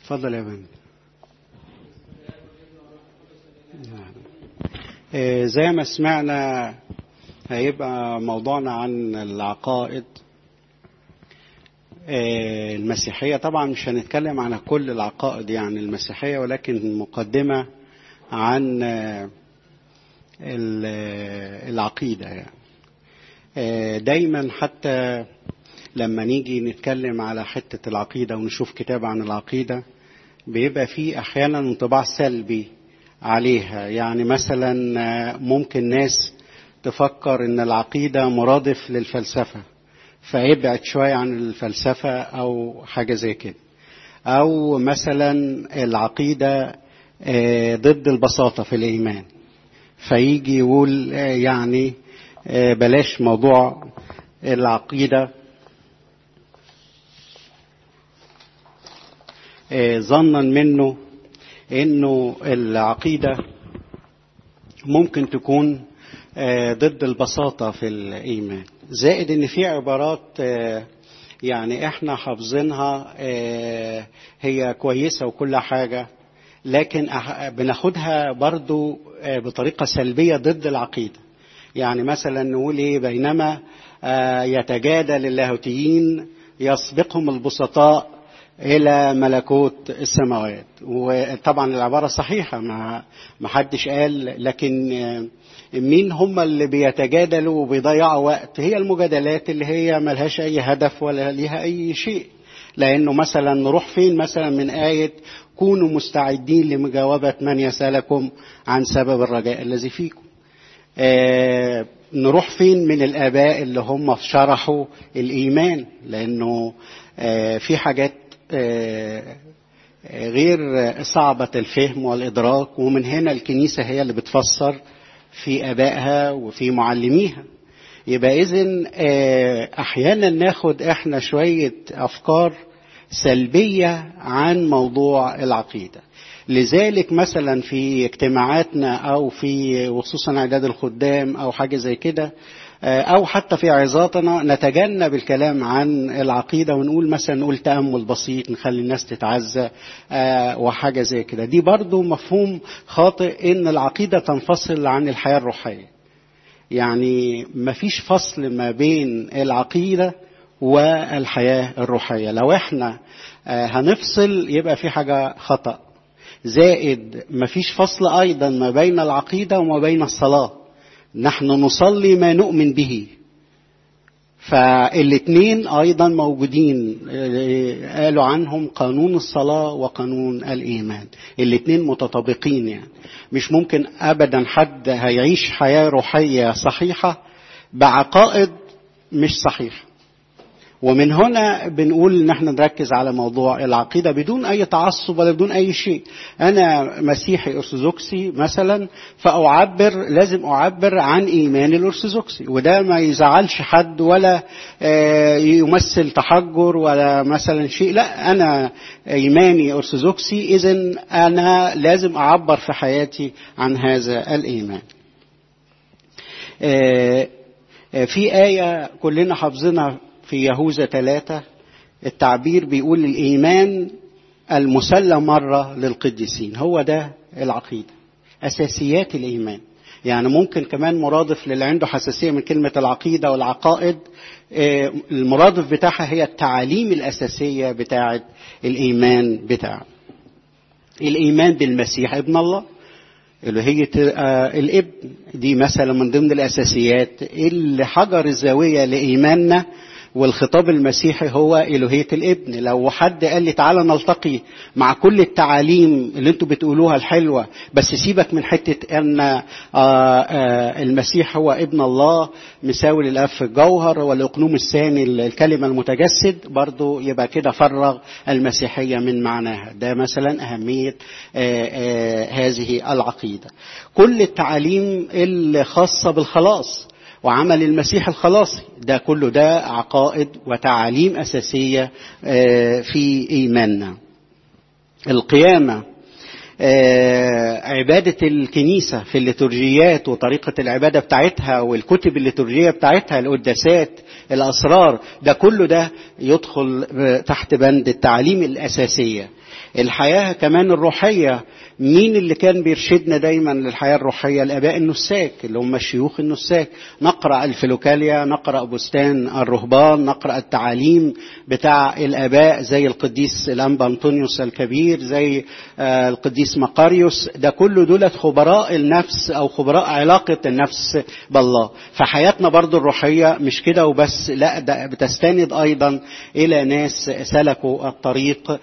اتفضل يا بنت آه، زي ما سمعنا هيبقى موضوعنا عن العقائد آه، المسيحية طبعا مش هنتكلم عن كل العقائد يعني المسيحية ولكن مقدمة عن آه، ال- العقيدة يعني آه، دايما حتى لما نيجي نتكلم على حتة العقيدة ونشوف كتاب عن العقيدة بيبقى فيه أحيانا انطباع سلبي عليها يعني مثلا آه، ممكن ناس تفكر ان العقيدة مرادف للفلسفة فيبعد شوية عن الفلسفة او حاجة زي كده او مثلا العقيدة آه، ضد البساطة في الايمان فيجي يقول آه، يعني آه، بلاش موضوع العقيدة آه، ظنا منه انه العقيدة ممكن تكون آه، ضد البساطة في الإيمان زائد إن في عبارات آه، يعني إحنا حافظينها آه، هي كويسة وكل حاجة لكن أح- بناخدها برضو آه، بطريقة سلبية ضد العقيدة يعني مثلا نقول إيه بينما آه، يتجادل اللاهوتيين يسبقهم البسطاء إلى ملكوت السماوات وطبعا العبارة صحيحة ما ما حدش قال لكن آه، مين هم اللي بيتجادلوا وبيضيعوا وقت هي المجادلات اللي هي ملهاش أي هدف ولا ليها أي شيء لأنه مثلا نروح فين مثلا من آية كونوا مستعدين لمجاوبة من يسألكم عن سبب الرجاء الذي فيكم آه، نروح فين من الآباء اللي هم شرحوا الإيمان لأنه آه، في حاجات آه، آه، غير صعبة الفهم والإدراك ومن هنا الكنيسة هي اللي بتفسر في آبائها وفي معلميها يبقى إذن آه، أحيانا ناخد إحنا شوية أفكار سلبية عن موضوع العقيدة لذلك مثلا في اجتماعاتنا أو في وخصوصا إعداد الخدام أو حاجة زي كده آه، أو حتى في عظاتنا نتجنب الكلام عن العقيدة ونقول مثلا نقول تأمل بسيط نخلي الناس تتعزى آه، وحاجة زي كده دي برضو مفهوم خاطئ إن العقيدة تنفصل عن الحياة الروحية يعني مفيش فصل ما بين العقيدة والحياة الروحية لو احنا آه، هنفصل يبقى في حاجة خطأ زائد مفيش فصل أيضا ما بين العقيدة وما بين الصلاة نحن نصلي ما نؤمن به فالاثنين ايضا موجودين آه، قالوا عنهم قانون الصلاه وقانون الايمان الاثنين متطابقين يعني مش ممكن ابدا حد هيعيش حياه روحيه صحيحه بعقائد مش صحيحه ومن هنا بنقول ان احنا نركز على موضوع العقيده بدون اي تعصب ولا بدون اي شيء انا مسيحي ارثوذكسي مثلا فاعبر لازم اعبر عن ايماني الارثوذكسي وده ما يزعلش حد ولا آه، يمثل تحجر ولا مثلا شيء لا انا ايماني ارثوذكسي اذا انا لازم اعبر في حياتي عن هذا الايمان آه، آه، في آية كلنا حافظينها في يهوذا ثلاثة التعبير بيقول الإيمان المسلم مرة للقديسين هو ده العقيدة أساسيات الإيمان يعني ممكن كمان مرادف للي عنده حساسية من كلمة العقيدة والعقائد آه، المرادف بتاعها هي التعاليم الأساسية بتاعة الإيمان بتاعه الإيمان بالمسيح ابن الله الوهية آه، الابن دي مثلا من ضمن الأساسيات اللي حجر الزاوية لإيماننا والخطاب المسيحي هو إلهية الابن لو حد قال لي تعالى نلتقي مع كل التعاليم اللي انتوا بتقولوها الحلوة بس سيبك من حتة أن آه، آه، المسيح هو ابن الله مساوي للأب في الجوهر والإقنوم الثاني الكلمة المتجسد برضو يبقى كده فرغ المسيحية من معناها ده مثلا أهمية آه، آه، هذه العقيدة كل التعاليم الخاصة بالخلاص وعمل المسيح الخلاصي ده كله ده عقائد وتعاليم أساسية آه، في إيماننا القيامة آه، عبادة الكنيسة في الليتورجيات وطريقة العبادة بتاعتها والكتب الليتورجية بتاعتها القداسات الأسرار ده كله ده يدخل آه، تحت بند التعاليم الأساسية الحياة كمان الروحية مين اللي كان بيرشدنا دايما للحياة الروحية الآباء النساك اللي هم الشيوخ النساك نقرأ الفلوكاليا نقرأ بستان الرهبان نقرأ التعاليم بتاع الآباء زي القديس الأنبا أنطونيوس الكبير زي القديس مقاريوس ده كله دولت خبراء النفس أو خبراء علاقة النفس بالله فحياتنا برضو الروحية مش كده وبس لا ده بتستند أيضا إلى ناس سلكوا الطريق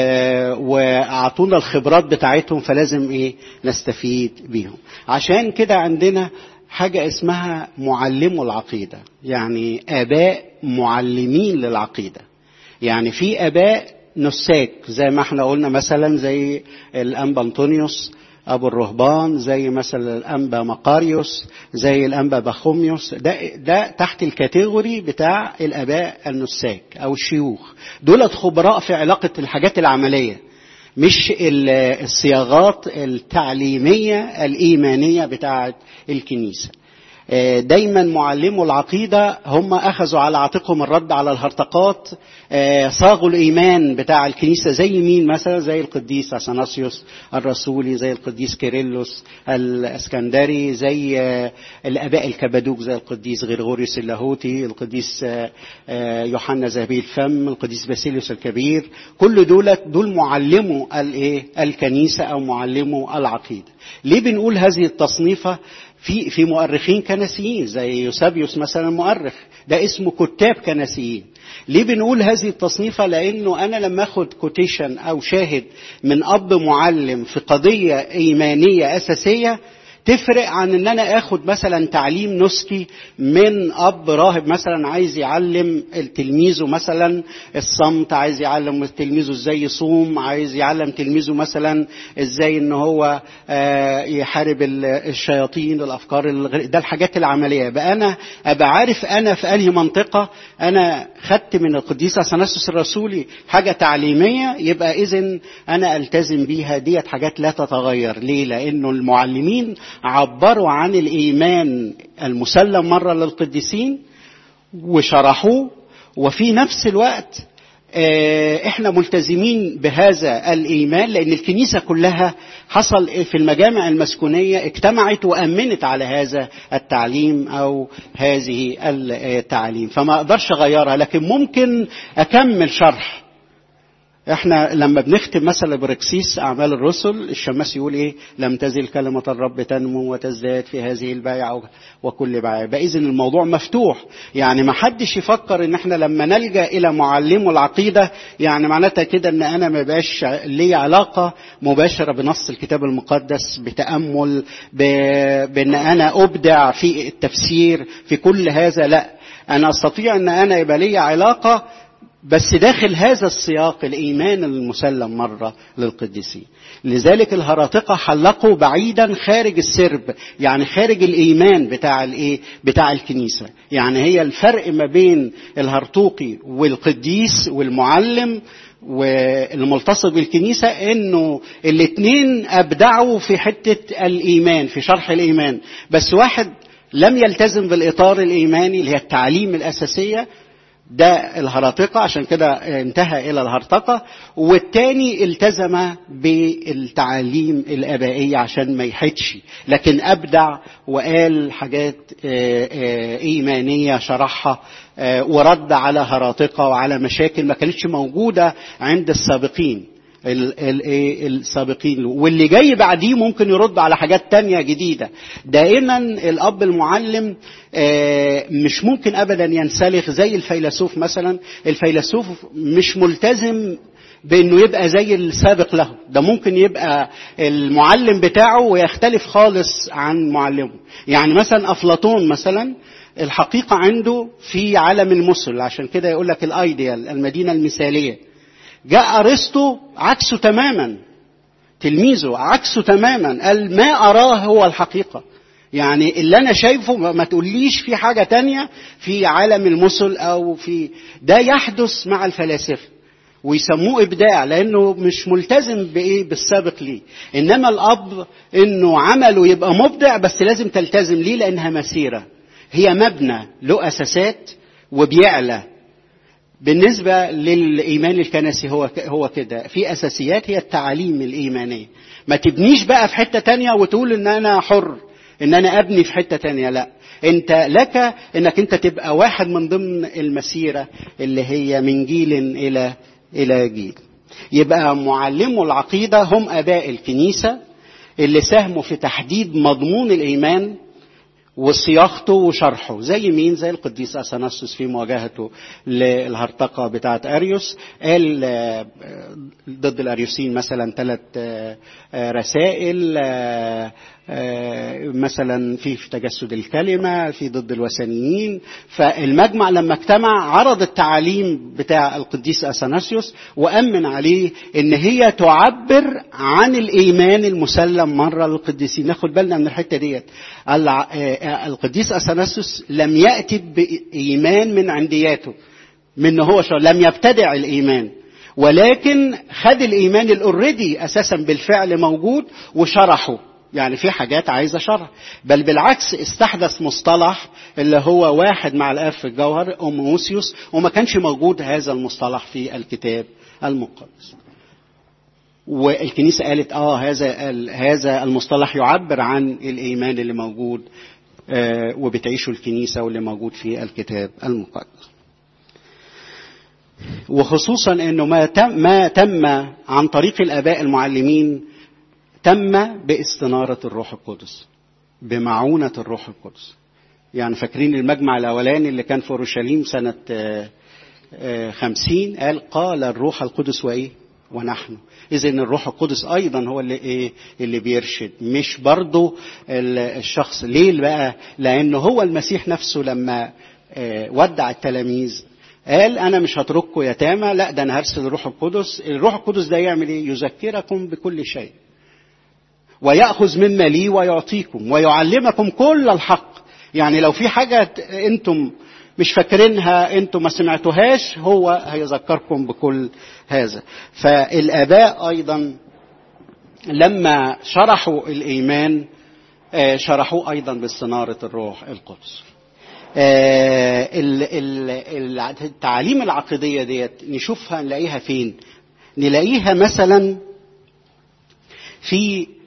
وأعطونا الخبرات بتاعتهم فلازم إيه نستفيد بيهم عشان كده عندنا حاجة اسمها معلمو العقيدة يعني آباء معلمين للعقيدة يعني في آباء نساك زي ما احنا قلنا مثلا زي الأنبا أنطونيوس أبو الرهبان زي مثلا الأنبا مقاريوس زي الأنبا بخوميوس ده, ده تحت الكاتيجوري بتاع الآباء النساك أو الشيوخ دولت خبراء في علاقة الحاجات العملية مش الصياغات التعليمية الإيمانية بتاعة الكنيسة دايما معلمو العقيدة هم أخذوا على عاتقهم الرد على الهرطقات صاغوا الإيمان بتاع الكنيسة زي مين مثلا زي القديس أثناسيوس الرسولي زي القديس كيرلس الأسكندري زي الآباء الكبدوك زي القديس غرغوريوس اللاهوتي القديس يوحنا ذهبي الفم القديس باسيليوس الكبير كل دول دول معلموا الايه الكنيسة أو معلموا العقيدة ليه بنقول هذه التصنيفة في في مؤرخين كنسيين زي يوسابيوس مثلا مؤرخ ده اسمه كتاب كنسيين ليه بنقول هذه التصنيفه لانه انا لما اخد كوتيشن او شاهد من اب معلم في قضيه ايمانيه اساسيه تفرق عن ان انا اخد مثلا تعليم نسكي من اب راهب مثلا عايز يعلم تلميذه مثلا الصمت عايز يعلم تلميذه ازاي يصوم عايز يعلم تلميذه مثلا ازاي ان هو يحارب الشياطين الافكار الغير ده الحاجات العمليه بقى انا ابقى عارف انا في انهي منطقه انا خدت من القديس اثناسيوس الرسولي حاجه تعليميه يبقى اذا انا التزم بيها ديت حاجات لا تتغير ليه لانه المعلمين عبروا عن الايمان المسلم مره للقديسين وشرحوه وفي نفس الوقت احنا ملتزمين بهذا الايمان لان الكنيسه كلها حصل في المجامع المسكونيه اجتمعت وامنت على هذا التعليم او هذه التعليم فما اقدرش اغيرها لكن ممكن اكمل شرح احنا لما بنختم مثلا بركسيس اعمال الرسل الشماس يقول ايه لم تزل كلمه الرب تنمو وتزداد في هذه البيعه وكل بيعه اذا الموضوع مفتوح يعني ما حدش يفكر ان احنا لما نلجا الى معلمو العقيده يعني معناتها كده ان انا ما بقاش لي علاقه مباشره بنص الكتاب المقدس بتامل بان انا ابدع في التفسير في كل هذا لا انا استطيع ان انا يبقى لي علاقه بس داخل هذا السياق الإيمان المسلم مرة للقديسين لذلك الهراطقة حلقوا بعيدا خارج السرب يعني خارج الإيمان بتاع الإيه بتاع الكنيسة يعني هي الفرق ما بين الهرطوقي والقديس والمعلم والملتصق بالكنيسة انه الاثنين ابدعوا في حتة الايمان في شرح الايمان بس واحد لم يلتزم بالاطار الايماني اللي هي التعليم الاساسية ده الهرطقة عشان كده انتهى إلى الهرطقة والتاني التزم بالتعاليم الآبائية عشان ما يحدش لكن أبدع وقال حاجات إيمانية شرحها ورد على هراطقة وعلى مشاكل ما كانتش موجودة عند السابقين السابقين له واللي جاي بعديه ممكن يرد على حاجات تانية جديدة دائما الأب المعلم مش ممكن أبدا ينسلخ زي الفيلسوف مثلا الفيلسوف مش ملتزم بانه يبقى زي السابق له ده ممكن يبقى المعلم بتاعه ويختلف خالص عن معلمه يعني مثلا افلاطون مثلا الحقيقة عنده في عالم المثل عشان كده يقول لك الايديال المدينة المثالية جاء ارسطو عكسه تماما تلميذه عكسه تماما قال ما اراه هو الحقيقه يعني اللي انا شايفه ما تقوليش في حاجه تانية في عالم المثل او في ده يحدث مع الفلاسفه ويسموه ابداع لانه مش ملتزم بايه بالسابق ليه انما الاب انه عمله يبقى مبدع بس لازم تلتزم ليه لانها مسيره هي مبنى له اساسات وبيعلى بالنسبة للإيمان الكنسي هو هو كده في أساسيات هي التعاليم الإيمانية ما تبنيش بقى في حتة تانية وتقول إن أنا حر إن أنا أبني في حتة تانية لا أنت لك إنك أنت تبقى واحد من ضمن المسيرة اللي هي من جيل إلى إلى جيل يبقى معلمو العقيدة هم أباء الكنيسة اللي ساهموا في تحديد مضمون الإيمان وصياغته وشرحه زي مين زي القديس اثناسوس في مواجهته للهرطقه بتاعه اريوس قال ضد الاريوسيين مثلا ثلاث رسائل مثلا في في تجسد الكلمه في ضد الوثنيين فالمجمع لما اجتمع عرض التعاليم بتاع القديس اثناسيوس وامن عليه ان هي تعبر عن الايمان المسلم مره للقديسين ناخد بالنا من الحته ديت القديس اثناسيوس لم ياتي بايمان من عندياته من هو شر لم يبتدع الايمان ولكن خد الايمان الاوريدي اساسا بالفعل موجود وشرحه يعني في حاجات عايزه شرح بل بالعكس استحدث مصطلح اللي هو واحد مع الاب في الجوهر اوموسيوس وما كانش موجود هذا المصطلح في الكتاب المقدس والكنيسه قالت اه هذا هذا المصطلح يعبر عن الايمان اللي موجود آه وبتعيشه الكنيسه واللي موجود في الكتاب المقدس وخصوصا انه ما تم ما تم عن طريق الاباء المعلمين تم باستناره الروح القدس بمعونه الروح القدس يعني فاكرين المجمع الاولاني اللي كان في اورشليم سنه خمسين قال قال الروح القدس وايه ونحن اذا الروح القدس ايضا هو اللي ايه اللي بيرشد مش برضه الشخص ليه بقى لانه هو المسيح نفسه لما ودع التلاميذ قال انا مش هترككم يتامى لا ده انا هرسل الروح القدس الروح القدس ده يعمل ايه يذكركم بكل شيء وياخذ مما لي ويعطيكم ويعلمكم كل الحق يعني لو في حاجه انتم مش فاكرينها انتم ما سمعتوهاش هو هيذكركم بكل هذا فالاباء ايضا لما شرحوا الايمان شرحوه ايضا باستناره الروح القدس التعاليم العقيديه ديت نشوفها نلاقيها فين نلاقيها مثلا في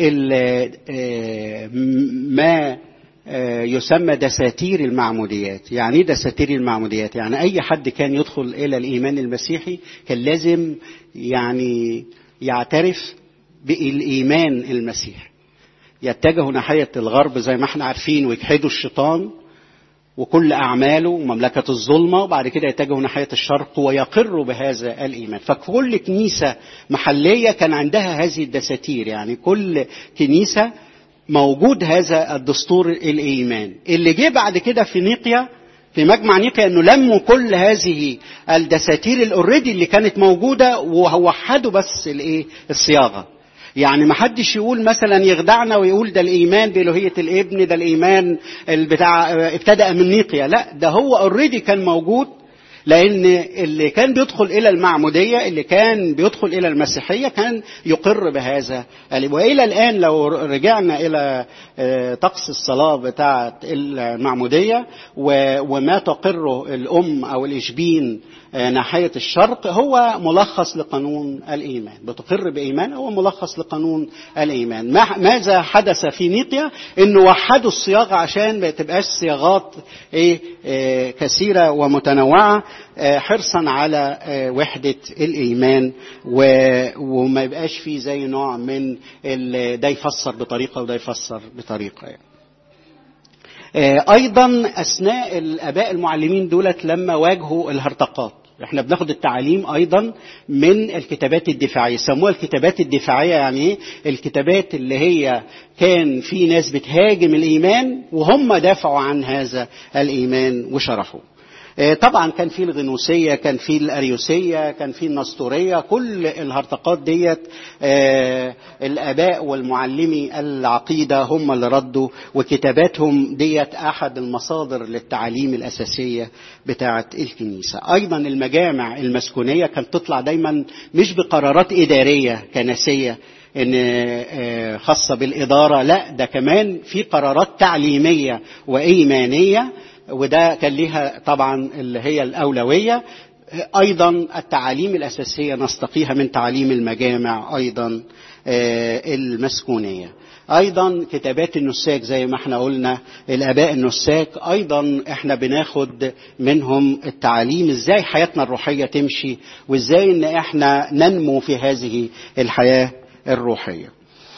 ما يسمى دساتير المعموديات يعني ايه دساتير المعموديات يعني اي حد كان يدخل الى الايمان المسيحي كان لازم يعني يعترف بالايمان المسيحي يتجهوا ناحيه الغرب زي ما احنا عارفين ويجحدوا الشيطان وكل أعماله ومملكة الظلمة وبعد كده يتجهوا ناحية الشرق ويقروا بهذا الإيمان فكل كنيسة محلية كان عندها هذه الدساتير يعني كل كنيسة موجود هذا الدستور الإيمان اللي جه بعد كده في نيقيا في مجمع نيقيا انه لموا كل هذه الدساتير الاوريدي اللي كانت موجوده ووحدوا بس الايه الصياغه يعني ما حدش يقول مثلا يخدعنا ويقول ده الايمان بالوهيه الابن ده الايمان بتاع ابتدأ من نيقيا لا ده هو اوريدي كان موجود لان اللي كان بيدخل الى المعموديه اللي كان بيدخل الى المسيحيه كان يقر بهذا والى الان لو رجعنا الى طقس الصلاه بتاعه المعموديه وما تقره الام او الاشبين ناحيه الشرق هو ملخص لقانون الايمان بتقر بايمان هو ملخص لقانون الايمان ماذا حدث في نيقيا انه وحدوا الصياغه عشان ما تبقاش صياغات ايه كثيره ومتنوعه حرصا على وحدة الإيمان وما يبقاش فيه زي نوع من ده يفسر بطريقة وده يفسر بطريقة يعني. أيضا أثناء الآباء المعلمين دولت لما واجهوا الهرطقات احنا بناخد التعاليم ايضا من الكتابات الدفاعيه سموها الكتابات الدفاعيه يعني ايه الكتابات اللي هي كان في ناس بتهاجم الايمان وهم دافعوا عن هذا الايمان وشرحوه طبعا كان في الغنوسية كان في الأريوسية كان في النسطورية كل الهرطقات ديت الآباء والمعلمي العقيدة هم اللي ردوا وكتاباتهم ديت أحد المصادر للتعاليم الأساسية بتاعة الكنيسة أيضا المجامع المسكونية كانت تطلع دايما مش بقرارات إدارية كنسية ان خاصه بالاداره لا ده كمان في قرارات تعليميه وايمانيه وده كان ليها طبعا اللي هي الاولويه ايضا التعاليم الاساسيه نستقيها من تعاليم المجامع ايضا المسكونيه ايضا كتابات النساك زي ما احنا قلنا الاباء النساك ايضا احنا بناخد منهم التعاليم ازاي حياتنا الروحيه تمشي وازاي ان احنا ننمو في هذه الحياه الروحيه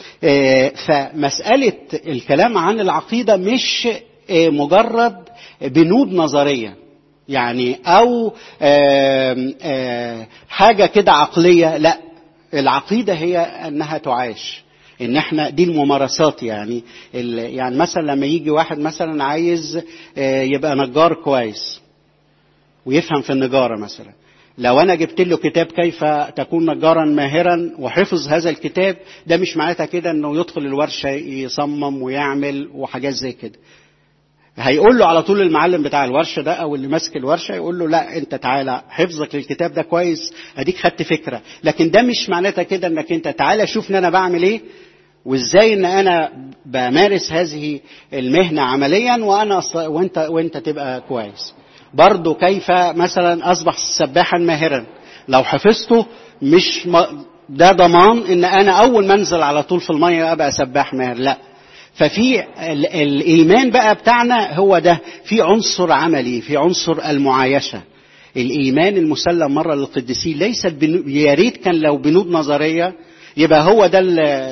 فمساله الكلام عن العقيده مش مجرد بنود نظريه يعني او آآ آآ حاجه كده عقليه لا العقيده هي انها تعاش ان احنا دي الممارسات يعني يعني مثلا لما يجي واحد مثلا عايز يبقى نجار كويس ويفهم في النجاره مثلا لو انا جبت له كتاب كيف تكون نجارا ماهرا وحفظ هذا الكتاب ده مش معناتها كده انه يدخل الورشه يصمم ويعمل وحاجات زي كده هيقول له على طول المعلم بتاع الورشه ده او اللي ماسك الورشه يقول له لا انت تعالى حفظك للكتاب ده كويس اديك خدت فكره لكن ده مش معناتها كده انك انت تعالى شوف ان انا بعمل ايه وازاي ان انا بمارس هذه المهنه عمليا وانا وانت وانت تبقى كويس برضه كيف مثلا اصبح سباحا ماهرا لو حفظته مش م... ده ضمان ان انا اول ما انزل على طول في الميه ابقى سباح ماهر لا ففي الايمان بقى بتاعنا هو ده في عنصر عملي في عنصر المعايشه الايمان المسلم مره للقديسين ليست بنو... يا ريت كان لو بنود نظريه يبقى هو ده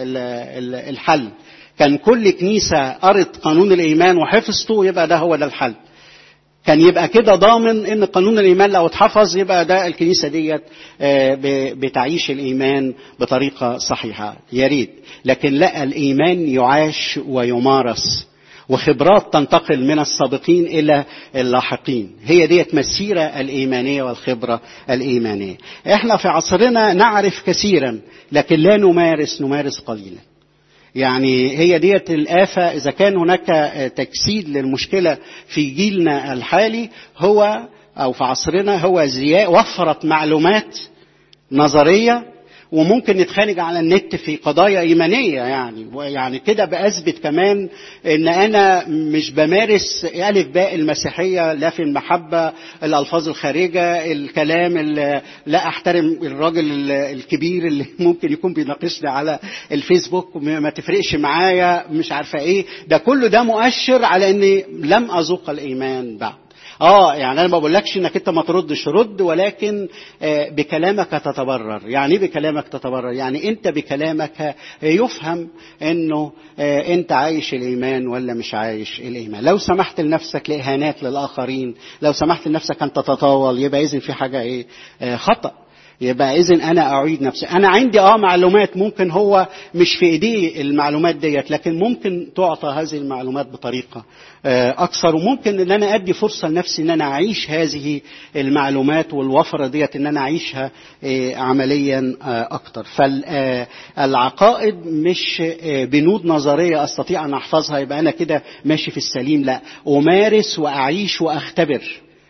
الحل كان كل كنيسه قرت قانون الايمان وحفظته يبقى ده هو ده الحل كان يبقى كده ضامن ان قانون الايمان لو اتحفظ يبقى ده الكنيسه ديت بتعيش الايمان بطريقه صحيحه يا ريت لكن لا الايمان يعاش ويمارس وخبرات تنتقل من السابقين الى اللاحقين هي ديت مسيره الايمانيه والخبره الايمانيه احنا في عصرنا نعرف كثيرا لكن لا نمارس نمارس قليلا يعني هي ديت الآفة إذا كان هناك تجسيد للمشكلة في جيلنا الحالي هو أو في عصرنا هو زياء وفرت معلومات نظرية وممكن نتخانق على النت في قضايا إيمانية يعني يعني كده بأثبت كمان إن أنا مش بمارس ألف باء المسيحية لا في المحبة الألفاظ الخارجة الكلام اللي لا أحترم الراجل الكبير اللي ممكن يكون بيناقشني على الفيسبوك ما تفرقش معايا مش عارفة إيه ده كله ده مؤشر على إني لم أذوق الإيمان بعد اه يعني انا ما بقولكش انك انت ما تردش رد ولكن آه بكلامك تتبرر يعني ايه بكلامك تتبرر يعني انت بكلامك يفهم انه آه انت عايش الايمان ولا مش عايش الايمان لو سمحت لنفسك لاهانات للاخرين لو سمحت لنفسك ان تتطاول يبقى اذن في حاجه ايه آه خطأ يبقى اذا انا اعيد نفسي انا عندي اه معلومات ممكن هو مش في ايديه المعلومات ديت لكن ممكن تعطى هذه المعلومات بطريقه اكثر وممكن ان انا ادي فرصه لنفسي ان انا اعيش هذه المعلومات والوفره ديت ان انا اعيشها عمليا اكتر فالعقائد مش بنود نظريه استطيع ان احفظها يبقى انا كده ماشي في السليم لا امارس واعيش واختبر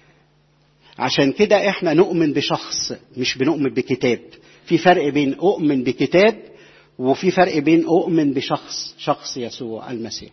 عشان كده احنا نؤمن بشخص مش بنؤمن بكتاب في فرق بين اؤمن بكتاب وفي فرق بين اؤمن بشخص شخص يسوع المسيح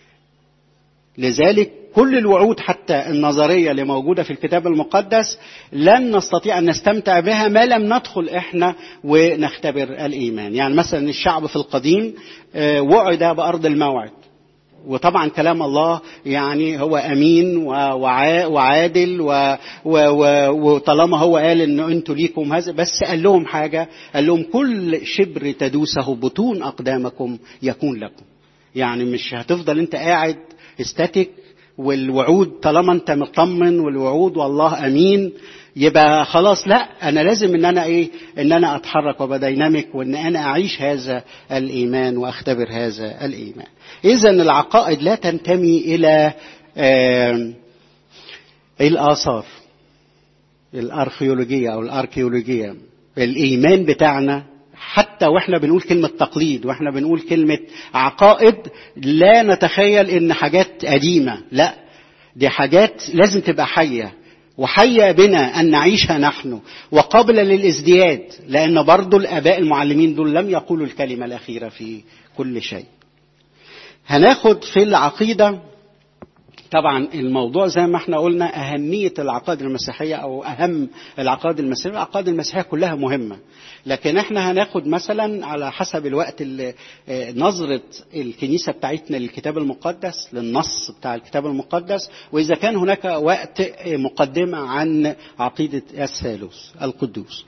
لذلك كل الوعود حتى النظرية اللي موجودة في الكتاب المقدس لن نستطيع أن نستمتع بها ما لم ندخل إحنا ونختبر الإيمان يعني مثلا الشعب في القديم وعد بأرض الموعد وطبعا كلام الله يعني هو امين وعادل وطالما هو قال ان انتوا ليكم هذا بس قال لهم حاجه قال لهم كل شبر تدوسه بطون اقدامكم يكون لكم يعني مش هتفضل انت قاعد استاتيك والوعود طالما انت مطمن والوعود والله امين يبقى خلاص لا انا لازم ان انا ايه ان انا اتحرك وابقى ديناميك وان انا اعيش هذا الايمان واختبر هذا الايمان اذا العقائد لا تنتمي الى آه الاثار الارخيولوجيه او الاركيولوجيه الايمان بتاعنا حتى واحنا بنقول كلمة تقليد واحنا بنقول كلمة عقائد لا نتخيل ان حاجات قديمة لا دي حاجات لازم تبقى حية وحيا بنا أن نعيشها نحن وقابلة للازدياد لأن برضو الآباء المعلمين دول لم يقولوا الكلمة الأخيرة في كل شيء هناخد في العقيدة طبعا الموضوع زي ما احنا قلنا أهمية العقائد المسيحية أو أهم العقائد المسيحية العقائد المسيحية كلها مهمة لكن احنا هناخد مثلا على حسب الوقت اللي نظرة الكنيسة بتاعتنا للكتاب المقدس للنص بتاع الكتاب المقدس وإذا كان هناك وقت مقدمة عن عقيدة الثالوث القدوس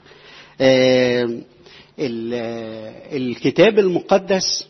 الكتاب المقدس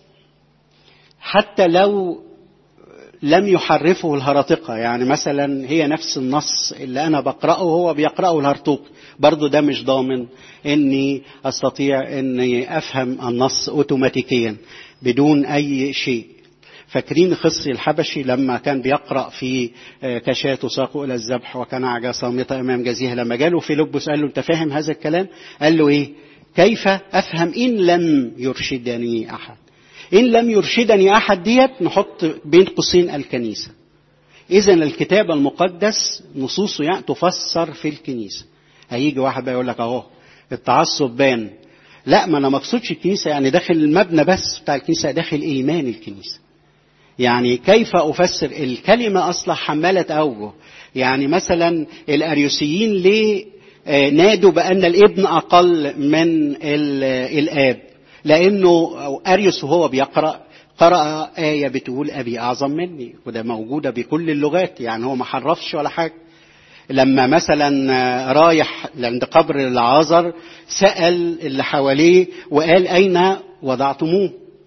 حتى لو لم يحرفه الهرطقة يعني مثلا هي نفس النص اللي أنا بقرأه هو بيقرأه الهرطوق برضو ده مش ضامن أني أستطيع أني أفهم النص أوتوماتيكيا بدون أي شيء فاكرين خصي الحبشي لما كان بيقرأ في كشاة ساقوا إلى الذبح وكان عجا صامتة أمام جزيها لما جاله فيلبس قال له أنت فاهم هذا الكلام قال له إيه كيف أفهم إن لم يرشدني أحد إن لم يرشدني أحد ديت نحط بين قوسين الكنيسة إذا الكتاب المقدس نصوصه يعني تفسر في الكنيسة هيجي واحد بقى يقول لك أهو التعصب بان لا ما أنا ما اقصدش الكنيسة يعني داخل المبنى بس بتاع الكنيسة داخل إيمان الكنيسة يعني كيف أفسر الكلمة أصلا حمالة أوجه يعني مثلا الأريوسيين ليه نادوا بأن الابن أقل من الآب لأنه أريوس وهو بيقرأ قرأ آية بتقول أبي أعظم مني وده موجودة بكل اللغات يعني هو ما حرفش ولا حاجة لما مثلا رايح عند قبر العازر سأل اللي حواليه وقال أين وضعتموه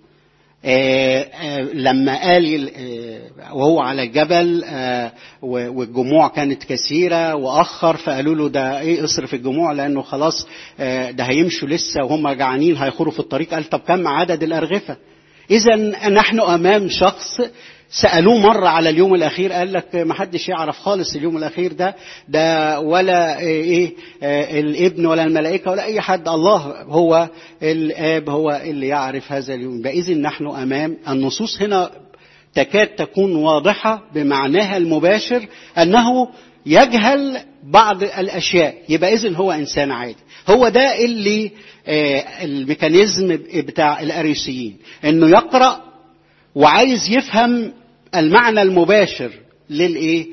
آآ آآ لما قال وهو على الجبل والجموع كانت كثيرة وأخر فقالوا له ده إيه اصرف الجموع لأنه خلاص ده هيمشوا لسه وهم جعانين هيخروا في الطريق قال طب كم عدد الأرغفة إذا نحن أمام شخص سألوه مرة على اليوم الأخير قال لك ما حدش يعرف خالص اليوم الأخير ده ده ولا إيه الابن ولا الملائكة ولا أي حد الله هو الآب هو اللي يعرف هذا اليوم إذا نحن أمام النصوص هنا تكاد تكون واضحة بمعناها المباشر أنه يجهل بعض الأشياء يبقى إذن هو إنسان عادي هو ده اللي الميكانيزم بتاع الأريسيين إنه يقرأ وعايز يفهم المعنى المباشر للايه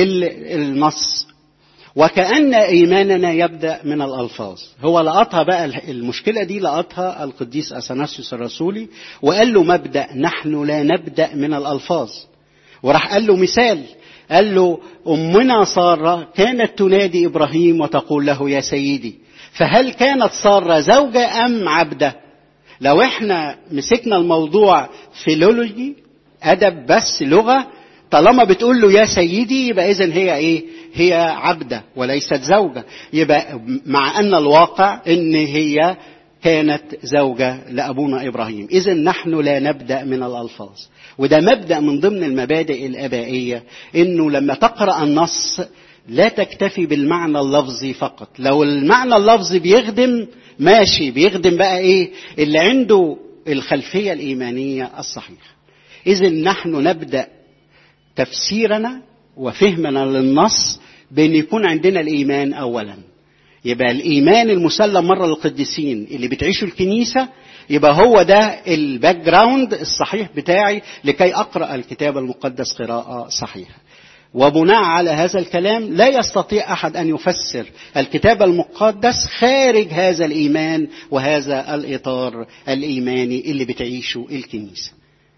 للنص وكأن إيماننا يبدأ من الألفاظ هو لقطها بقى المشكلة دي لقطها القديس أثناسيوس الرسولي وقال له مبدأ نحن لا نبدأ من الألفاظ وراح قال له مثال قال له أمنا سارة كانت تنادي إبراهيم وتقول له يا سيدي فهل كانت سارة زوجة أم عبدة لو احنا مسكنا الموضوع فيلولوجي ادب بس لغه طالما بتقول له يا سيدي يبقى اذا هي ايه هي عبده وليست زوجه يبقى مع ان الواقع ان هي كانت زوجة لأبونا إبراهيم إذا نحن لا نبدأ من الألفاظ وده مبدأ من ضمن المبادئ الآبائية إنه لما تقرأ النص لا تكتفي بالمعنى اللفظي فقط لو المعنى اللفظي بيخدم ماشي بيخدم بقى ايه اللي عنده الخلفية الإيمانية الصحيحة إذا نحن نبدأ تفسيرنا وفهمنا للنص بأن يكون عندنا الإيمان أولا يبقى الإيمان المسلم مرة للقديسين اللي بتعيشوا الكنيسة يبقى هو ده الباك جراوند الصحيح بتاعي لكي أقرأ الكتاب المقدس قراءة صحيحة وبناء على هذا الكلام لا يستطيع احد ان يفسر الكتاب المقدس خارج هذا الايمان وهذا الاطار الايماني اللي بتعيشه الكنيسه.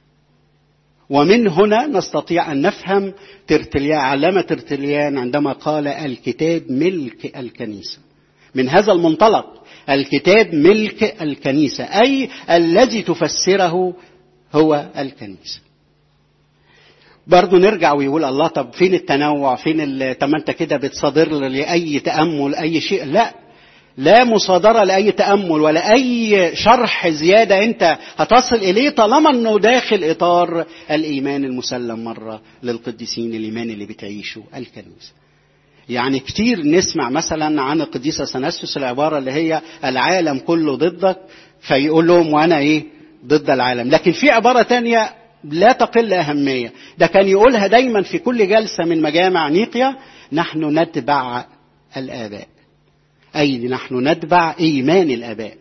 ومن هنا نستطيع ان نفهم ترتليان علامه ترتليان عندما قال الكتاب ملك الكنيسه. من هذا المنطلق الكتاب ملك الكنيسه اي الذي تفسره هو الكنيسه. برضه نرجع ويقول الله طب فين التنوع فين طب ما انت كده بتصادر لاي تامل اي شيء لا لا مصادرة لأي تأمل ولا أي شرح زيادة أنت هتصل إليه طالما أنه داخل إطار الإيمان المسلم مرة للقديسين الإيمان اللي بتعيشه الكنيسة يعني كتير نسمع مثلا عن القديس اثناسيوس العبارة اللي هي العالم كله ضدك فيقول لهم وأنا إيه ضد العالم لكن في عبارة تانية لا تقل أهمية ده كان يقولها دايما في كل جلسة من مجامع نيقيا نحن نتبع الآباء أي نحن نتبع إيمان الآباء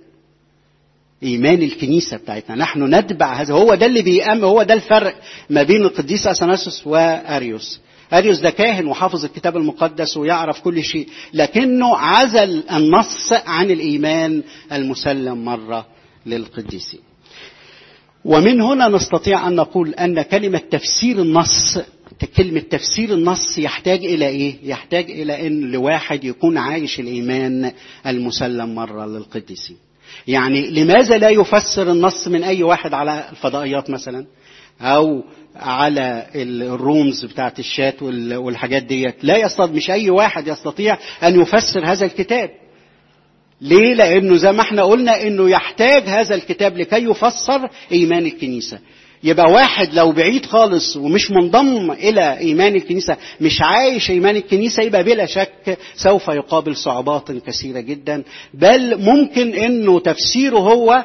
إيمان الكنيسة بتاعتنا نحن نتبع هذا هو ده اللي بيأم هو ده الفرق ما بين القديس أثناسيوس وأريوس أريوس ده كاهن وحافظ الكتاب المقدس ويعرف كل شيء لكنه عزل النص عن الإيمان المسلم مرة للقديسين ومن هنا نستطيع أن نقول أن كلمة تفسير النص كلمة تفسير النص يحتاج إلى إيه؟ يحتاج إلى أن لواحد يكون عايش الإيمان المسلم مرة للقديسين يعني لماذا لا يفسر النص من أي واحد على الفضائيات مثلا أو على الرومز بتاعت الشات والحاجات ديت لا يستطيع مش أي واحد يستطيع أن يفسر هذا الكتاب ليه؟ لأنه زي ما احنا قلنا أنه يحتاج هذا الكتاب لكي يفسر إيمان الكنيسة يبقى واحد لو بعيد خالص ومش منضم الى ايمان الكنيسه مش عايش ايمان الكنيسه يبقى بلا شك سوف يقابل صعوبات كثيره جدا بل ممكن انه تفسيره هو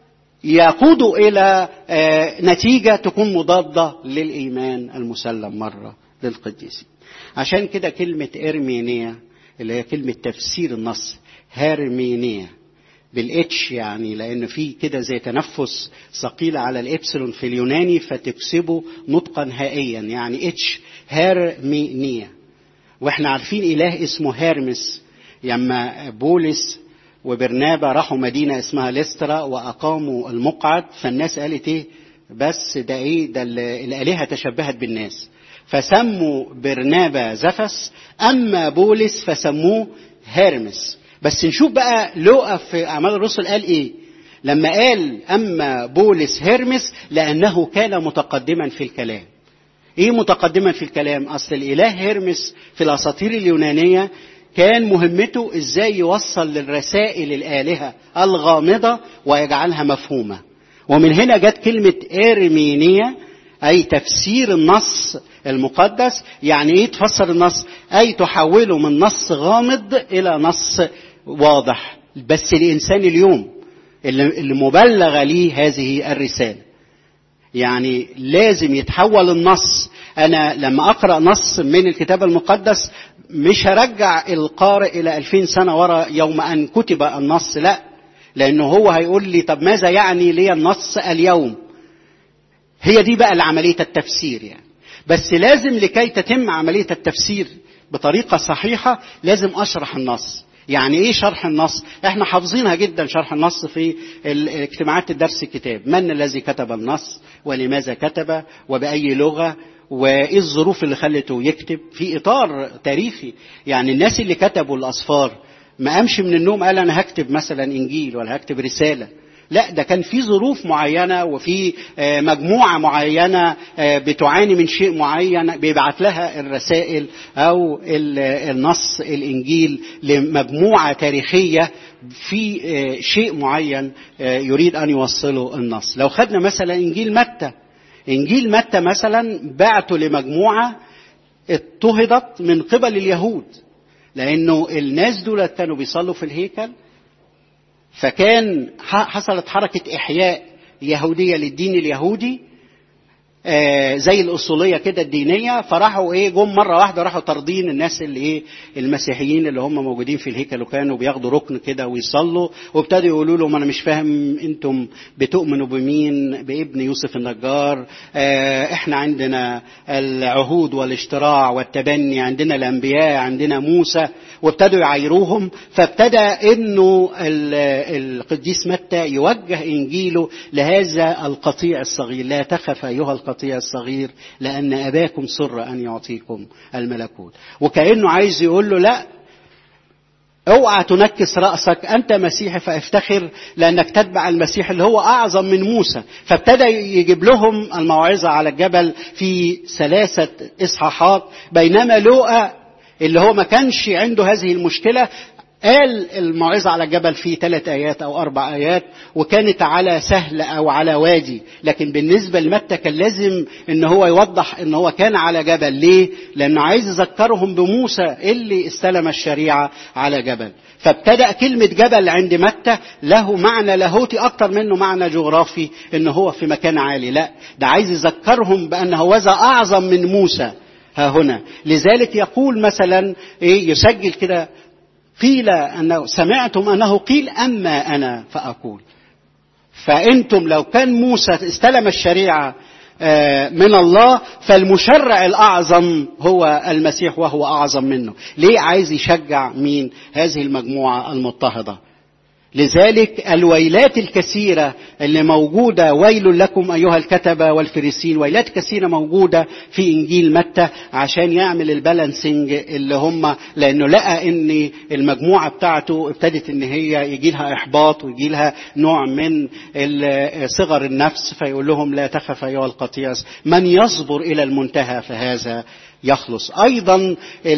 يقود الى نتيجه تكون مضاده للايمان المسلم مره للقديسين عشان كده كلمه ارمينيا اللي هي كلمه تفسير النص هارمينيا بالاتش يعني لان في كده زي تنفس ثقيل على الابسلون في اليوناني فتكسبه نطقا هائيا يعني اتش هارمينيا واحنا عارفين اله اسمه هيرمس لما بولس وبرنابا راحوا مدينه اسمها ليسترا واقاموا المقعد فالناس قالت ايه بس ده ايه ده الالهه تشبهت بالناس فسموا برنابا زفس اما بولس فسموه هيرمس بس نشوف بقى لوقا في اعمال الرسل قال ايه لما قال اما بولس هرمس لانه كان متقدما في الكلام ايه متقدما في الكلام اصل الاله هرمس في الاساطير اليونانيه كان مهمته ازاي يوصل للرسائل الالهه الغامضه ويجعلها مفهومه ومن هنا جت كلمه ارمينيا اي تفسير النص المقدس يعني ايه تفسر النص اي تحوله من نص غامض الى نص واضح بس الانسان اليوم اللي مبلغ ليه هذه الرساله يعني لازم يتحول النص انا لما اقرا نص من الكتاب المقدس مش هرجع القارئ الى 2000 سنه ورا يوم ان كتب النص لا لانه هو هيقول لي طب ماذا يعني لي النص اليوم هي دي بقى عمليه التفسير يعني بس لازم لكي تتم عمليه التفسير بطريقه صحيحه لازم اشرح النص يعني ايه شرح النص احنا حافظينها جدا شرح النص في اجتماعات الدرس الكتاب من الذي كتب النص ولماذا كتب وباي لغه وايه الظروف اللي خلته يكتب في اطار تاريخي يعني الناس اللي كتبوا الاسفار ما قامش من النوم قال انا هكتب مثلا انجيل ولا هكتب رساله لا ده كان في ظروف معينه وفي مجموعه معينه بتعاني من شيء معين بيبعت لها الرسائل او النص الانجيل لمجموعه تاريخيه في شيء معين يريد ان يوصله النص لو خدنا مثلا انجيل متى انجيل متى مثلا بعته لمجموعه اضطهدت من قبل اليهود لانه الناس دول كانوا بيصلوا في الهيكل فكان حصلت حركة إحياء يهودية للدين اليهودي آه زي الأصولية كده الدينية فراحوا إيه جم مرة واحدة راحوا طاردين الناس اللي إيه المسيحيين اللي هم موجودين في الهيكل وكانوا بياخدوا ركن كده ويصلوا وابتدوا يقولوا لهم أنا مش فاهم أنتم بتؤمنوا بمين بابن يوسف النجار آه إحنا عندنا العهود والاشتراع والتبني عندنا الأنبياء عندنا موسى وابتدوا يعايروهم فابتدى انه القديس متى يوجه انجيله لهذا القطيع الصغير لا تخف ايها القطيع الصغير لان اباكم سر ان يعطيكم الملكوت وكانه عايز يقول له لا اوعى تنكس راسك انت مسيحي فافتخر لانك تتبع المسيح اللي هو اعظم من موسى فابتدى يجيب لهم الموعظه على الجبل في ثلاثه اصحاحات بينما لوقا اللي هو ما كانش عنده هذه المشكلة قال الموعظة على الجبل في ثلاث آيات أو أربع آيات وكانت على سهل أو على وادي لكن بالنسبة لمتى كان لازم إن هو يوضح إن هو كان على جبل ليه؟ لأنه عايز يذكرهم بموسى اللي استلم الشريعة على جبل فابتدأ كلمة جبل عند متى له معنى لاهوتي أكتر منه معنى جغرافي إن هو في مكان عالي لا ده عايز يذكرهم بأن هوذا أعظم من موسى ها هنا لذلك يقول مثلا إيه يسجل كده قيل أنه سمعتم أنه قيل أما أنا فأقول فأنتم لو كان موسى استلم الشريعة من الله فالمشرع الأعظم هو المسيح وهو أعظم منه ليه عايز يشجع مين هذه المجموعة المضطهدة لذلك الويلات الكثيرة اللي موجودة ويل لكم أيها الكتبة والفريسين ويلات كثيرة موجودة في إنجيل متى عشان يعمل البالانسنج اللي هم لأنه لقى إن المجموعة بتاعته ابتدت إن هي يجي لها إحباط ويجي لها نوع من صغر النفس فيقول لهم لا تخف أيها القطياس من يصبر إلى المنتهى فهذا يخلص أيضا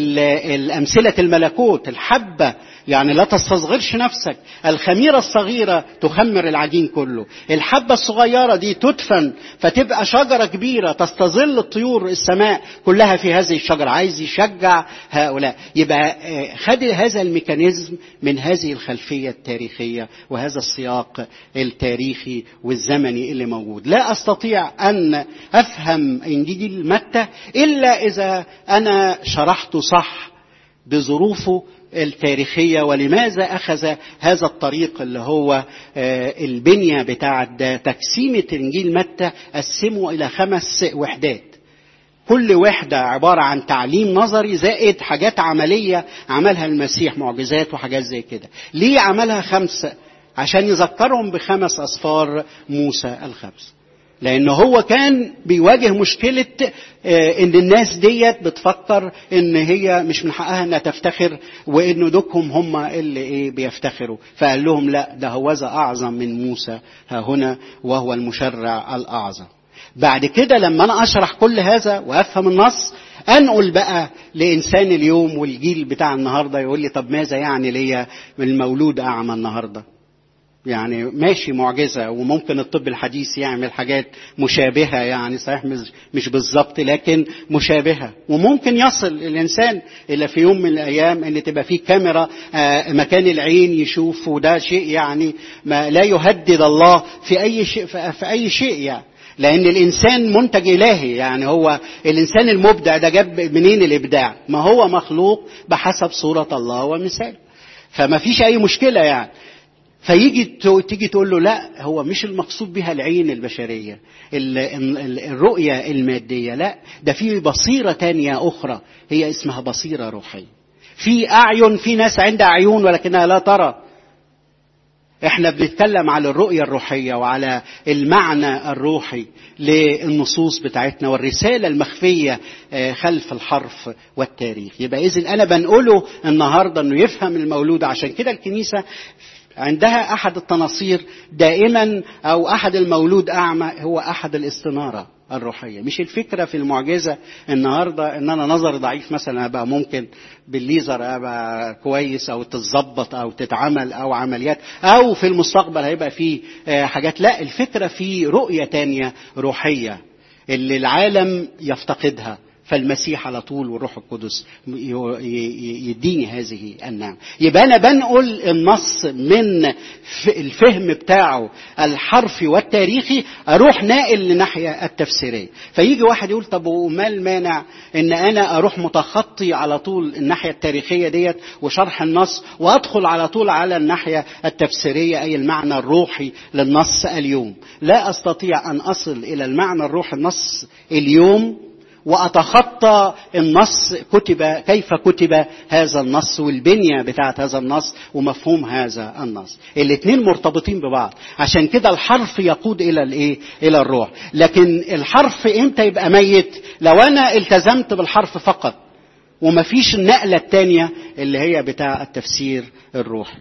الأمثلة الملكوت الحبة يعني لا تستصغرش نفسك الخميرة الصغيرة تخمر العجين كله الحبة الصغيرة دي تدفن فتبقى شجرة كبيرة تستظل الطيور السماء كلها في هذه الشجرة عايز يشجع هؤلاء يبقى خد هذا الميكانيزم من هذه الخلفية التاريخية وهذا السياق التاريخي والزمني اللي موجود لا أستطيع أن أفهم إنجيل متى إلا إذا أنا شرحته صح بظروفه التاريخية ولماذا أخذ هذا الطريق اللي هو البنية بتاع تقسيمة إنجيل متى قسمه إلى خمس وحدات كل وحدة عبارة عن تعليم نظري زائد حاجات عملية عملها المسيح معجزات وحاجات زي كده ليه عملها خمسة عشان يذكرهم بخمس أصفار موسى الخمس لأن هو كان بيواجه مشكلة إن الناس ديت بتفكر إن هي مش من حقها إنها تفتخر وإنه دوكهم هم اللي إيه بيفتخروا فقال لهم لا ده هوذا أعظم من موسى ها هنا وهو المشرع الأعظم بعد كده لما أنا أشرح كل هذا وأفهم النص أنقل بقى لإنسان اليوم والجيل بتاع النهاردة يقول لي طب ماذا يعني ليا المولود أعمى النهارده يعني ماشي معجزة وممكن الطب الحديث يعمل حاجات مشابهة يعني صحيح مش, مش بالظبط لكن مشابهة وممكن يصل الإنسان إلى في يوم من الأيام أن تبقى فيه كاميرا مكان العين يشوف وده شيء يعني ما لا يهدد الله في أي شيء في أي شيء يعني لأن الإنسان منتج إلهي يعني هو الإنسان المبدع ده جاب منين الإبداع ما هو مخلوق بحسب صورة الله ومثاله فما فيش أي مشكلة يعني فيجي تيجي تقول له لا هو مش المقصود بها العين البشرية الرؤية المادية لا ده في بصيرة تانية أخرى هي اسمها بصيرة روحية في أعين في ناس عندها عيون ولكنها لا ترى احنا بنتكلم على الرؤية الروحية وعلى المعنى الروحي للنصوص بتاعتنا والرسالة المخفية خلف الحرف والتاريخ يبقى إذن أنا بنقوله النهاردة أنه يفهم المولود عشان كده الكنيسة عندها احد التناصير دائما او احد المولود اعمى هو احد الاستناره الروحيه مش الفكره في المعجزه النهارده ان انا نظر ضعيف مثلا ابقى ممكن بالليزر ابقى كويس او تتظبط او تتعمل او عمليات او في المستقبل هيبقى في حاجات لا الفكره في رؤيه تانية روحيه اللي العالم يفتقدها فالمسيح على طول والروح القدس يديني هذه النعمة يبقى أنا بنقل النص من الفهم بتاعه الحرفي والتاريخي أروح ناقل لناحية التفسيرية فيجي واحد يقول طب وما المانع ان انا اروح متخطي على طول الناحية التاريخية ديت وشرح النص وادخل على طول على الناحية التفسيرية اي المعنى الروحي للنص اليوم لا استطيع ان اصل الى المعنى الروحي النص اليوم واتخطى النص كتب كيف كتب هذا النص والبنيه بتاعت هذا النص ومفهوم هذا النص الاثنين مرتبطين ببعض عشان كده الحرف يقود الى الايه الى الروح لكن الحرف امتى يبقى ميت لو انا التزمت بالحرف فقط ومفيش النقله الثانيه اللي هي بتاع التفسير الروحي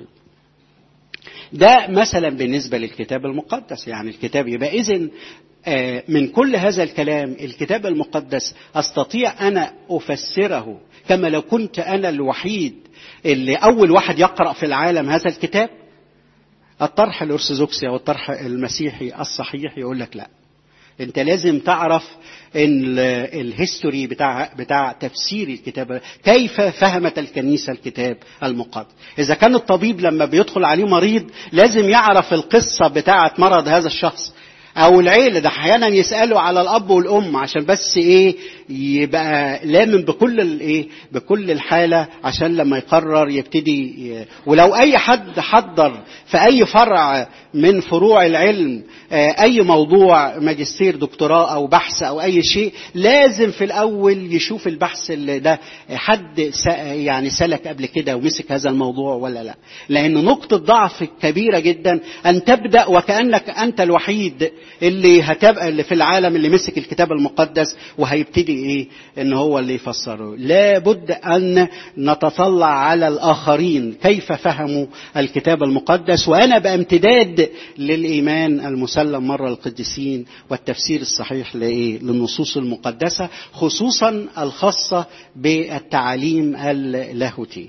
ده مثلا بالنسبه للكتاب المقدس يعني الكتاب يبقى اذن من كل هذا الكلام الكتاب المقدس استطيع انا افسره كما لو كنت انا الوحيد اللي اول واحد يقرا في العالم هذا الكتاب الطرح الارثوذكسي او الطرح المسيحي الصحيح يقول لك لا انت لازم تعرف ان الهيستوري بتاع بتاع تفسير الكتاب كيف فهمت الكنيسه الكتاب المقدس اذا كان الطبيب لما بيدخل عليه مريض لازم يعرف القصه بتاعه مرض هذا الشخص او العيله ده احيانا يسالوا على الاب والام عشان بس ايه يبقى لامن بكل الايه بكل الحاله عشان لما يقرر يبتدي ي... ولو اي حد حضر في اي فرع من فروع العلم اي موضوع ماجستير دكتوراه او بحث او اي شيء لازم في الاول يشوف البحث اللي ده حد يعني سلك قبل كده ومسك هذا الموضوع ولا لا لان نقطه ضعف كبيره جدا ان تبدا وكانك انت الوحيد اللي هتبقى اللي في العالم اللي مسك الكتاب المقدس وهيبتدي ايه ان هو اللي يفسره لابد ان نتطلع على الاخرين كيف فهموا الكتاب المقدس وانا بامتداد للايمان المسلم مره القديسين والتفسير الصحيح لايه للنصوص المقدسه خصوصا الخاصه بالتعاليم اللاهوتيه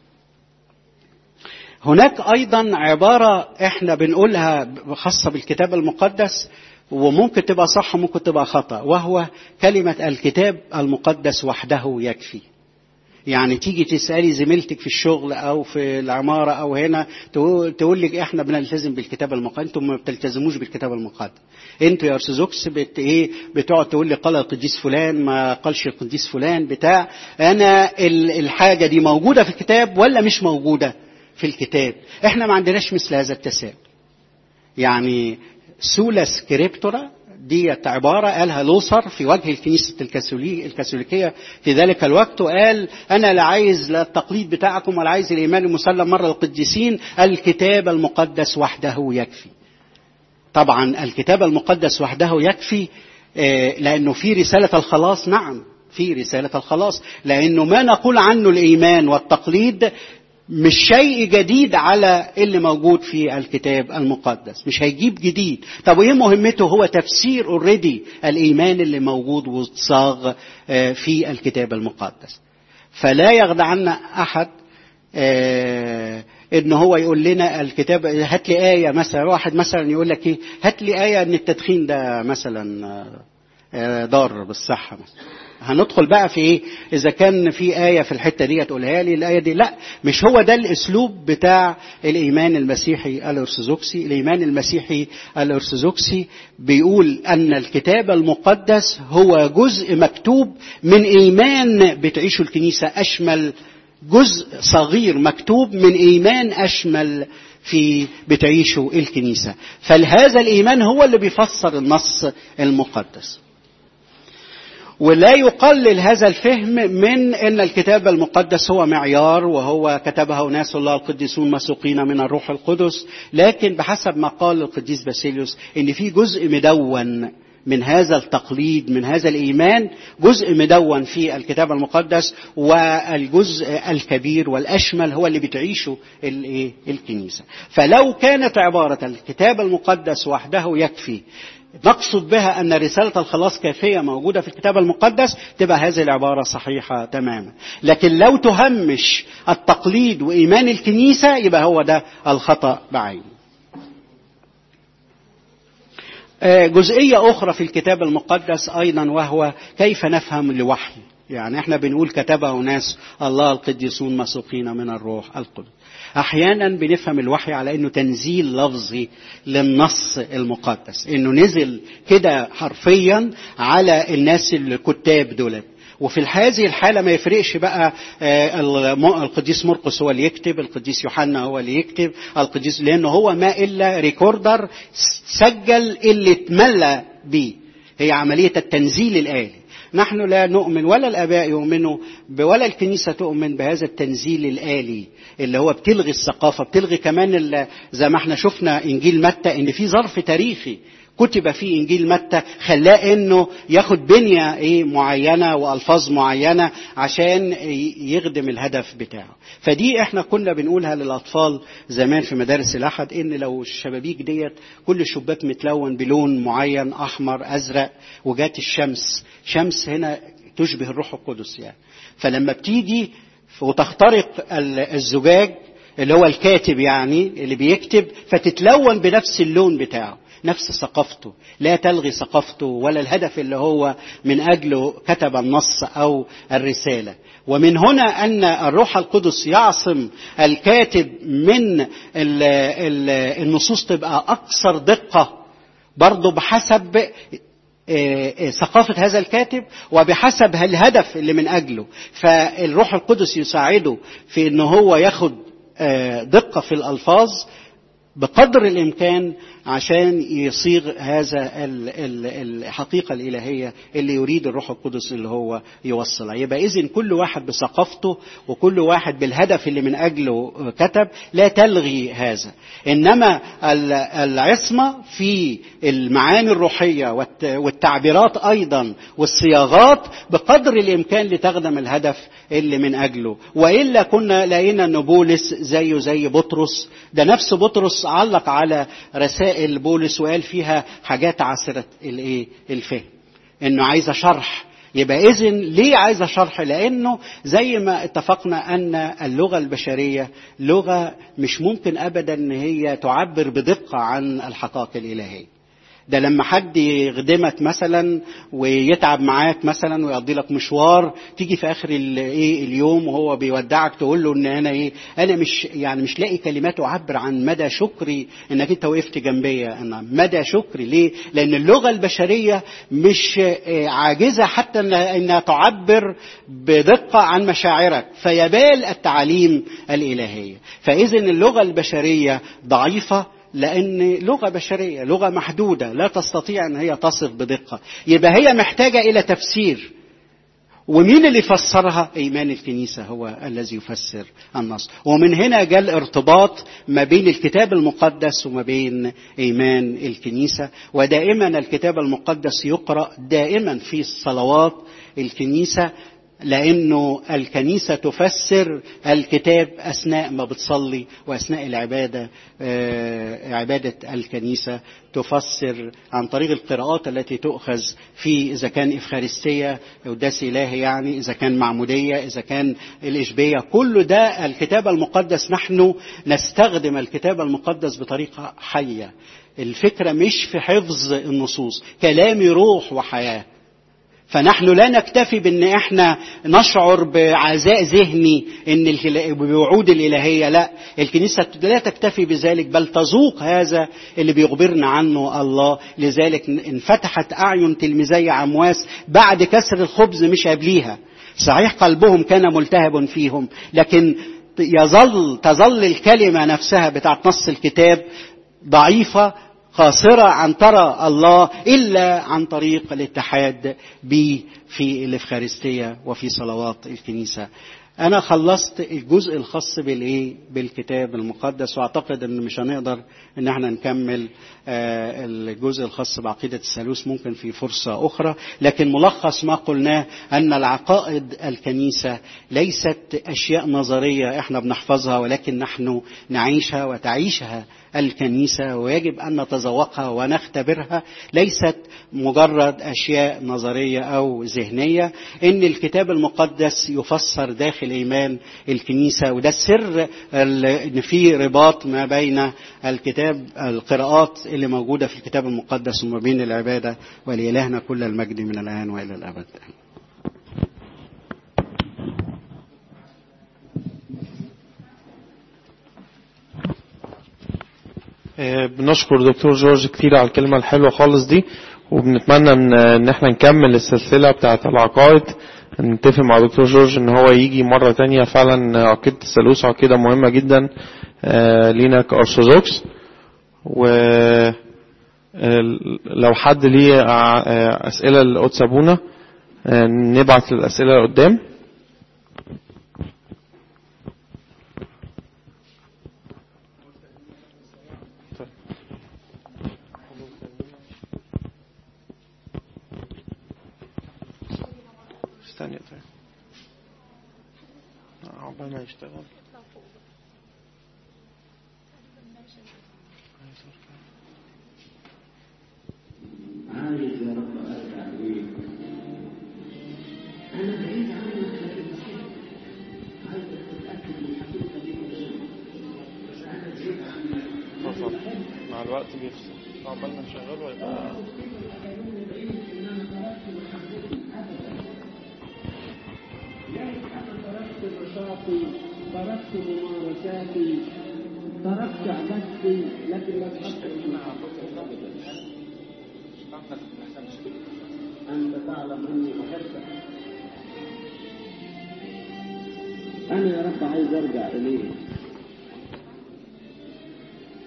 هناك ايضا عباره احنا بنقولها خاصه بالكتاب المقدس وممكن تبقى صح وممكن تبقى خطا وهو كلمه الكتاب المقدس وحده يكفي يعني تيجي تسالي زميلتك في الشغل او في العماره او هنا تقول لك احنا بنلتزم بالكتاب المقدس انتم ما بتلتزموش بالكتاب المقدس انتوا يا ارثوذكس بت ايه بتقعد تقول لي قال القديس فلان ما قالش القديس فلان بتاع انا الحاجه دي موجوده في الكتاب ولا مش موجوده في الكتاب احنا ما عندناش مثل هذا التساؤل يعني سولا سكريبتورا ديت عبارة قالها لوثر في وجه الكنيسة الكاثوليكية في ذلك الوقت وقال أنا لا عايز لا التقليد بتاعكم ولا عايز الإيمان المسلم مرة القديسين الكتاب المقدس وحده يكفي طبعا الكتاب المقدس وحده يكفي لأنه في رسالة الخلاص نعم في رسالة الخلاص لأنه ما نقول عنه الإيمان والتقليد مش شيء جديد على اللي موجود في الكتاب المقدس مش هيجيب جديد طب وايه مهمته هو تفسير اوريدي الايمان اللي موجود وصاغ في الكتاب المقدس فلا يخدعنا احد ان هو يقول لنا الكتاب هات لي ايه مثلا واحد مثلا يقول لك ايه هات لي ايه ان التدخين ده مثلا ضار بالصحه مثلا هندخل بقى في ايه اذا كان في ايه في الحته دي تقولها لي الايه دي لا مش هو ده الاسلوب بتاع الايمان المسيحي الارثوذكسي الايمان المسيحي الارثوذكسي بيقول ان الكتاب المقدس هو جزء مكتوب من ايمان بتعيشه الكنيسه اشمل جزء صغير مكتوب من ايمان اشمل في بتعيشه الكنيسه فهذا الايمان هو اللي بيفسر النص المقدس ولا يقلل هذا الفهم من ان الكتاب المقدس هو معيار وهو كتبه ناس الله القديسون مسوقين من الروح القدس لكن بحسب ما قال القديس باسيليوس ان في جزء مدون من هذا التقليد من هذا الايمان جزء مدون في الكتاب المقدس والجزء الكبير والاشمل هو اللي بتعيشه الكنيسه فلو كانت عباره الكتاب المقدس وحده يكفي نقصد بها أن رسالة الخلاص كافية موجودة في الكتاب المقدس تبقى هذه العبارة صحيحة تماما لكن لو تهمش التقليد وإيمان الكنيسة يبقى هو ده الخطأ بعينه جزئية أخرى في الكتاب المقدس أيضا وهو كيف نفهم الوحي يعني احنا بنقول كتبه ناس الله القديسون مسوقين من الروح القدس احيانا بنفهم الوحي على انه تنزيل لفظي للنص المقدس انه نزل كده حرفيا على الناس الكتاب دولت وفي هذه الحالة ما يفرقش بقى القديس مرقس هو اللي يكتب القديس يوحنا هو اللي يكتب القديس لأنه هو ما إلا ريكوردر سجل اللي اتملى بيه هي عملية التنزيل الآلي نحن لا نؤمن ولا الآباء يؤمنوا ولا الكنيسة تؤمن بهذا التنزيل الآلي اللي هو بتلغي الثقافة بتلغي كمان زي ما احنا شفنا إنجيل متى إن في ظرف تاريخي كتب فيه انجيل متى خلاه انه ياخد بنيه ايه معينه والفاظ معينه عشان يخدم الهدف بتاعه فدي احنا كنا بنقولها للاطفال زمان في مدارس الاحد ان لو الشبابيك ديت كل شباك متلون بلون معين احمر ازرق وجات الشمس شمس هنا تشبه الروح القدس يعني فلما بتيجي وتخترق الزجاج اللي هو الكاتب يعني اللي بيكتب فتتلون بنفس اللون بتاعه نفس ثقافته لا تلغي ثقافته ولا الهدف اللي هو من أجله كتب النص أو الرسالة ومن هنا أن الروح القدس يعصم الكاتب من النصوص تبقى أكثر دقة برضه بحسب ثقافة هذا الكاتب وبحسب الهدف اللي من أجله فالروح القدس يساعده في أنه هو ياخد دقة في الألفاظ بقدر الإمكان عشان يصيغ هذا الحقيقة الإلهية اللي يريد الروح القدس اللي هو يوصلها يبقى إذن كل واحد بثقافته وكل واحد بالهدف اللي من أجله كتب لا تلغي هذا إنما العصمة في المعاني الروحية والتعبيرات أيضا والصياغات بقدر الإمكان لتخدم الهدف اللي من أجله وإلا كنا لقينا أن بولس زيه زي بطرس ده نفس بطرس علق على رسائل رسائل بولس وقال فيها حاجات عسرة الايه الفهم انه عايزه شرح يبقى اذن ليه عايزه شرح لانه زي ما اتفقنا ان اللغه البشريه لغه مش ممكن ابدا ان هي تعبر بدقه عن الحقائق الالهيه ده لما حد يخدمك مثلا ويتعب معاك مثلا ويقضي لك مشوار تيجي في اخر الايه اليوم وهو بيودعك تقول له ان انا ايه انا مش يعني مش لاقي كلمات تعبر عن مدى شكري انك انت وقفت جنبيا انا مدى شكري ليه؟ لان اللغه البشريه مش عاجزه حتى انها تعبر بدقه عن مشاعرك فيبال التعاليم الالهيه فاذا اللغه البشريه ضعيفه لأن لغة بشرية لغة محدودة لا تستطيع أن هي تصف بدقة يبقى هي محتاجة إلى تفسير ومين اللي فسرها إيمان الكنيسة هو الذي يفسر النص ومن هنا جاء الارتباط ما بين الكتاب المقدس وما بين إيمان الكنيسة ودائما الكتاب المقدس يقرأ دائما في الصلوات الكنيسة لانه الكنيسه تفسر الكتاب اثناء ما بتصلي واثناء العباده عباده الكنيسه تفسر عن طريق القراءات التي تؤخذ في اذا كان افخارستيه قداس الهي يعني اذا كان معموديه اذا كان الاشبيه كل ده الكتاب المقدس نحن نستخدم الكتاب المقدس بطريقه حيه الفكره مش في حفظ النصوص كلامي روح وحياه فنحن لا نكتفي بان احنا نشعر بعزاء ذهني ان بوعود الالهيه لا الكنيسه لا تكتفي بذلك بل تذوق هذا اللي بيخبرنا عنه الله لذلك انفتحت اعين تلميذي عمواس بعد كسر الخبز مش قبليها صحيح قلبهم كان ملتهب فيهم لكن يظل تظل الكلمه نفسها بتاعت نص الكتاب ضعيفه قاصرة عن ترى الله إلا عن طريق الاتحاد به في الإفخارستية وفي صلوات الكنيسة أنا خلصت الجزء الخاص بالإيه؟ بالكتاب المقدس وأعتقد إن مش هنقدر إن إحنا نكمل آه الجزء الخاص بعقيدة الثالوث ممكن في فرصة أخرى، لكن ملخص ما قلناه أن العقائد الكنيسة ليست أشياء نظرية إحنا بنحفظها ولكن نحن نعيشها وتعيشها الكنيسة ويجب أن نتذوقها ونختبرها ليست مجرد أشياء نظرية أو ذهنية إن الكتاب المقدس يفسر داخل إيمان الكنيسة وده السر إن في رباط ما بين الكتاب القراءات اللي موجودة في الكتاب المقدس وما بين العبادة ولإلهنا كل المجد من الآن وإلى الأبد بنشكر دكتور جورج كتير على الكلمة الحلوة خالص دي وبنتمنى ان ان احنا نكمل السلسلة بتاعة العقائد نتفق مع دكتور جورج ان هو يجي مرة تانية فعلا عقيدة الثالوث عقيدة مهمة جدا لينا كأرثوذكس و لو حد ليه أسئلة لقدس أبونا نبعت الأسئلة قدام استنى طيب عقبال ما يشتغل عايز يا رب ارجع ليك انا بعيد عنك لكن بحبك عايز اتاكد من الحقيقه دي بس انا بعيد عنك فصل مع الوقت بيفصل عقبال ما نشغله يبقى تركت نشاطي تركت ممارساتي تركت عبادتي لكن لا تحقق معها حقك ما تحسنش أنت تعلم أني أحبك أنا يا رب عايز أرجع إليك